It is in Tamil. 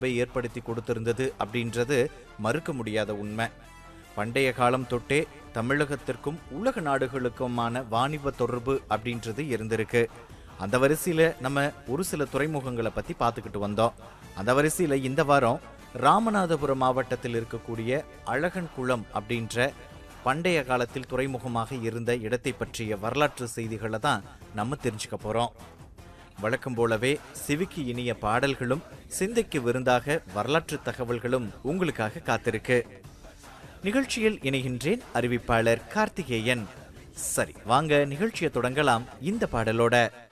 ஏற்படுத்தி கொடுத்திருந்தது அப்படின்றது மறுக்க முடியாத உண்மை பண்டைய காலம் தொட்டே தமிழகத்திற்கும் உலக நாடுகளுக்குமான வாணிப தொடர்பு அப்படின்றது இருந்திருக்கு அந்த வரிசையில நம்ம ஒரு சில துறைமுகங்களை பத்தி பார்த்துக்கிட்டு வந்தோம் அந்த வரிசையில இந்த வாரம் ராமநாதபுரம் மாவட்டத்தில் இருக்கக்கூடிய அழகன் குளம் அப்படின்ற பண்டைய காலத்தில் துறைமுகமாக இருந்த இடத்தை பற்றிய வரலாற்று செய்திகளை தான் நம்ம தெரிஞ்சுக்க போறோம் வழக்கம் போலவே சிவிக்கு இனிய பாடல்களும் சிந்தைக்கு விருந்தாக வரலாற்று தகவல்களும் உங்களுக்காக காத்திருக்கு நிகழ்ச்சியில் இணைகின்றேன் அறிவிப்பாளர் கார்த்திகேயன் சரி வாங்க நிகழ்ச்சியை தொடங்கலாம் இந்த பாடலோட